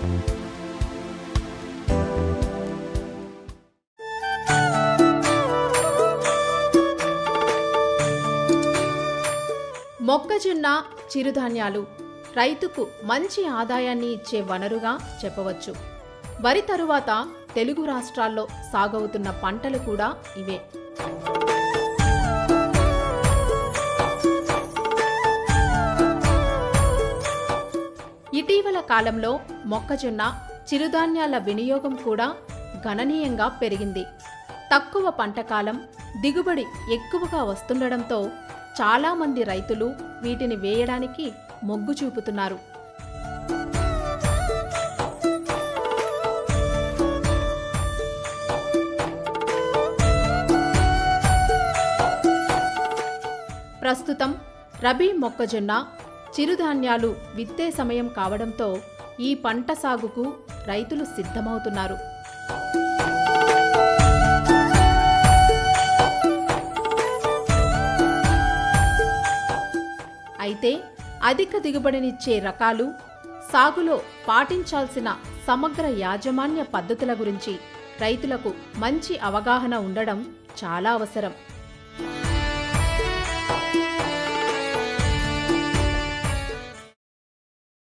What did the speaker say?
మొక్కజొన్న చిరుధాన్యాలు రైతుకు మంచి ఆదాయాన్ని ఇచ్చే వనరుగా చెప్పవచ్చు వరి తరువాత తెలుగు రాష్ట్రాల్లో సాగవుతున్న పంటలు కూడా ఇవే ఇటీవల కాలంలో మొక్కజొన్న చిరుధాన్యాల వినియోగం కూడా గణనీయంగా పెరిగింది తక్కువ పంటకాలం దిగుబడి ఎక్కువగా వస్తుండడంతో చాలామంది రైతులు వీటిని వేయడానికి మొగ్గు చూపుతున్నారు ప్రస్తుతం రబీ మొక్కజొన్న చిరుధాన్యాలు విత్తే సమయం కావడంతో ఈ పంట సాగుకు రైతులు సిద్ధమవుతున్నారు అయితే అధిక దిగుబడినిచ్చే రకాలు సాగులో పాటించాల్సిన సమగ్ర యాజమాన్య పద్ధతుల గురించి రైతులకు మంచి అవగాహన ఉండడం చాలా అవసరం